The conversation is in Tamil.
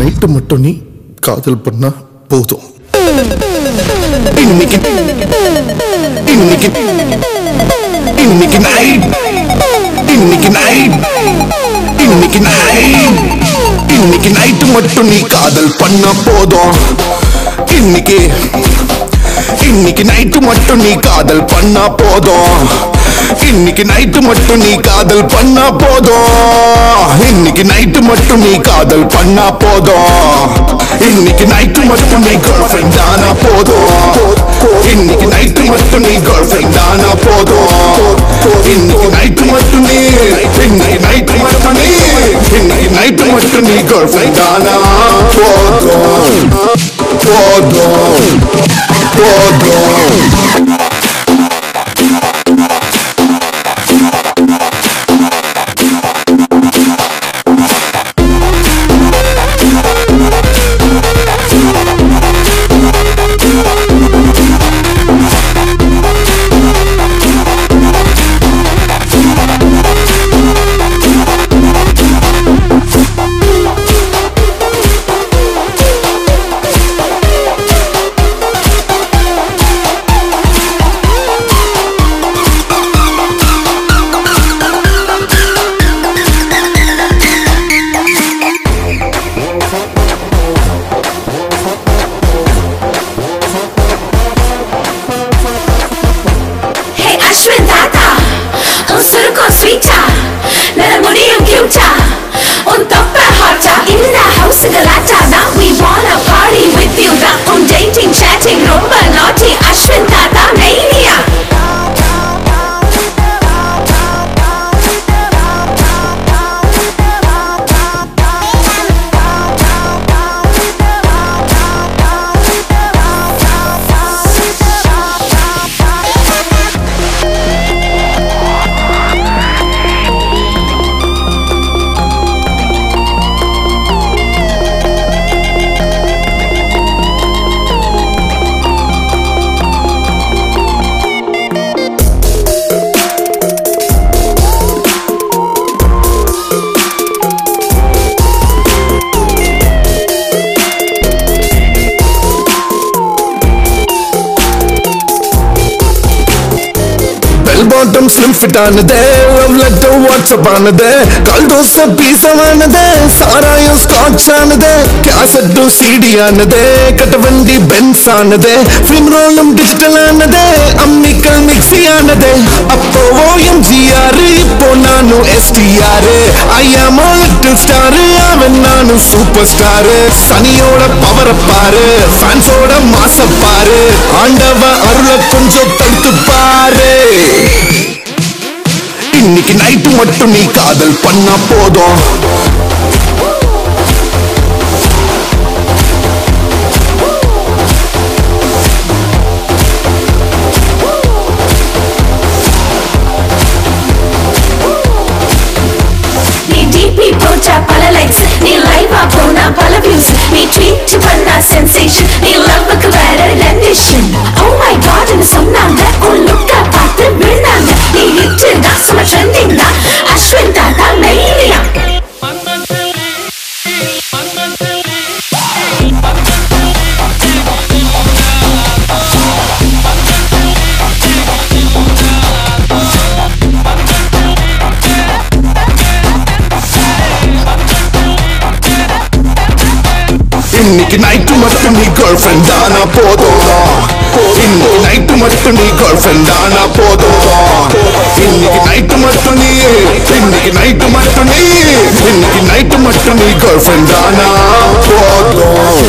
நைட்டு மட்டும் நீ காதல் பண்ணா போதும் இன்னைக்கு இன்னைக்கு இன்னைக்கு நைட் இன்னைக்கு நைட் இன்னைக்கு நைட் இன்னைக்கு நைட்டு மட்டும் நீ காதல் பண்ணா போதும் இன்னைக்கு இன்னைக்கு நைட்டு மட்டும் நீ காதல் பண்ணா போதும் இன்னைக்கு நைட்டு மட்டும் நீ காதல் பண்ணா போதும் இன்னைக்கு நைட்டு மட்டும் நீ காதல் பண்ணா போதும் இன்னைக்கு நைட்டு மட்டும் நீ கேர்ள் ஃப்ரெண்ட் ஆனா போதும் இன்னைக்கு நைட்டு மட்டும் நீ கேர்ள் ஃப்ரெண்ட் ஆனா போதும் இன்னைக்கு நைட்டு மட்டும் நீ இன்னைக்கு நைட்டு மட்டும் நீ இன்னைக்கு நைட்டு மட்டும் நீ கேர்ள் ஃப்ரெண்ட் ஆனா போதும் போதும் போதும் Hey Ashwin தாத்தா உன் சுருக்கம் ஸ்வீட்டா நல்ல முடியும் கியூட்டா உன் தொப்ப ஹாட்டா இந்த ஹவுஸ் கலாட்டா தான் we wanna party with you தான் உன் dating chatting ரொம்ப naughty அஸ்வின் தாத்தா மெய்னியா பெல் பாட்டம் ஸ்லிம் ஃபிட் ஆனது லவ் லெட்டர் வாட்ஸ்அப் ஆனது கால் தோசை பீசமானது சாராயம் ஸ்காட்ச் ஆனது கேசட்டும் சிடி ஆனது கட்ட வண்டி பென்ஸ் ஆனது ஃபிலிம் ரோலும் டிஜிட்டல் ஆனது அம்மிக்கல் மிக்ஸி ஆனது அப்போ ஓஎம்ஜிஆர் இப்போ நானும் எஸ்டிஆர் ஐயாமோ லிட்டில் ஸ்டார் அவன் நானும் சூப்பர் ஸ்டார் சனியோட பவரை பாரு ஃபேன்ஸோட மாச பாரு ஆண்டவ அருளை கொஞ்சம் தடுத்து பாரு இன்னைக்கு நைட்டு மட்டும் நீ காதல் பண்ணா போதும் நீ டிபி போட்டா பல லைக்ஸ் நீ லைவா போனா பல வியூஸ் நீ ட்வீட் பண்ணா சென்சேஷன் நீ லவ்வுக்கு வேற ரெண்டிஷன் ஓ மை காட் சொன்னாங்க உன் லுக்க பார்த்து விழுந்தாங்க நீ ஹிட் தான் சும்மா ட்ரெண்டிங் தான் அஸ்வின் தாத்தா மெய்னியா இன்னைக்கு நைட்டு மட்டும் நீ கேர்ள் ஃப்ரெண்ட் ஆனா போதும் இன்னைக்கு நைட்டு மட்டும் நீ கேர்ள் ஃப்ரெண்ட் ஆனா போதும் இன்னைக்கு நைட்டு மட்டும் நீ இன்னைக்கு நைட்டு மட்டும் நீ இன்னைக்கு நைட்டு மட்டும் நீ கேர்ள் ஃப்ரெண்ட் ஆனா போதும்